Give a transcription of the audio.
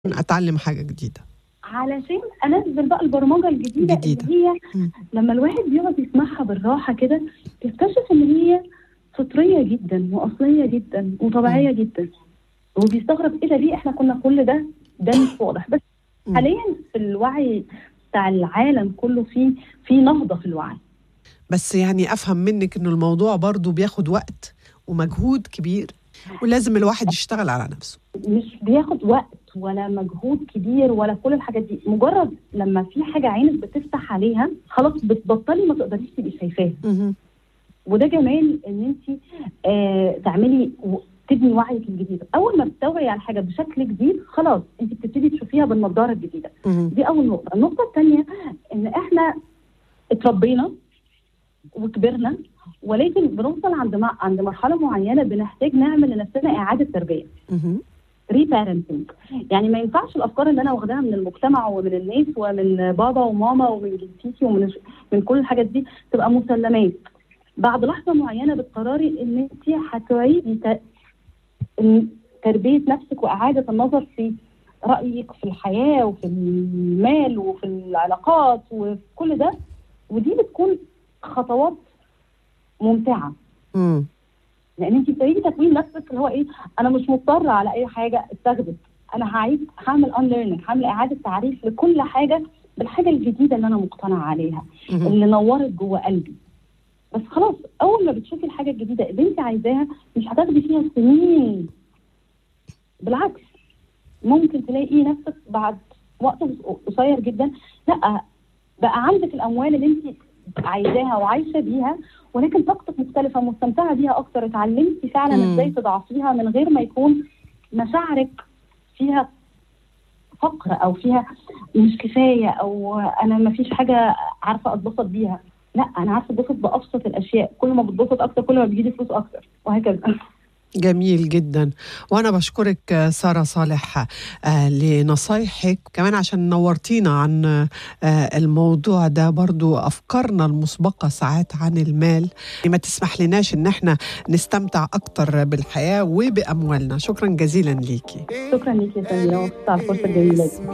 اتعلم حاجه جديده علشان انزل بقى البرمجه الجديده جديدة. اللي هي مم. لما الواحد بيقعد يسمعها بالراحه كده بيكتشف ان هي فطريه جدا واصليه جدا وطبيعيه جدا وبيستغرب ايه ده ليه احنا كنا كل ده ده مش واضح بس مم. حاليا في الوعي بتاع العالم كله في في نهضه في الوعي بس يعني افهم منك انه الموضوع برضو بياخد وقت ومجهود كبير ولازم الواحد يشتغل على نفسه مش بياخد وقت ولا مجهود كبير ولا كل الحاجات دي مجرد لما في حاجه عينك بتفتح عليها خلاص بتبطلي ما تقدريش تبقي شايفاها مهم. وده جمال ان انت آه تعملي و- تبني وعيك الجديد اول ما بتوعي على حاجه بشكل جديد خلاص انت بتبتدي تشوفيها بالنضاره الجديده مهم. دي اول نقطه النقطه الثانيه ان احنا اتربينا وكبرنا ولكن بنوصل عند ما عند مرحله معينه بنحتاج نعمل لنفسنا اعاده تربيه مهم. ريبارنتنج يعني ما ينفعش الافكار اللي انا واخداها من المجتمع ومن الناس ومن بابا وماما ومن جنسيتي ومن الش- من كل الحاجات دي تبقى مسلمات بعد لحظه معينه بتقرري ان انت هتعيدي ت- إن تربيه نفسك واعاده النظر في رايك في الحياه وفي المال وفي العلاقات وفي كل ده ودي بتكون خطوات ممتعه مم. لان انت بتعيدي تكوين نفسك اللي هو ايه انا مش مضطره على اي حاجه استخدم انا هعيد هعمل ان ليرنينج هعمل اعاده تعريف لكل حاجه بالحاجه الجديده اللي انا مقتنعه عليها مهم. اللي نورت جوه قلبي بس خلاص اول ما بتشوفي الحاجه الجديده اللي انت عايزاها مش هتاخدي فيها سنين بالعكس ممكن تلاقي نفسك بعد وقت قصير جدا لا بقى عندك الاموال اللي انت عايزاها وعايشه بيها ولكن طاقتك مختلفه مستمتعه بيها اكتر اتعلمتي فعلا مم. ازاي تضعفيها من غير ما يكون مشاعرك فيها فقر او فيها مش كفايه او انا ما فيش حاجه عارفه اتبسط بيها لا انا عارفه اتبسط بابسط الاشياء كل ما بتبسط اكتر كل ما بيجيلي فلوس اكتر وهكذا جميل جدا وانا بشكرك آه، ساره صالح آه، لنصايحك كمان عشان نورتينا عن آه، الموضوع ده برضو افكارنا المسبقه ساعات عن المال ما تسمح لناش ان احنا نستمتع اكتر بالحياه وباموالنا شكرا جزيلا ليكي شكرا ليكي يا سميره ومبسوطه على الفرصه الجميله دي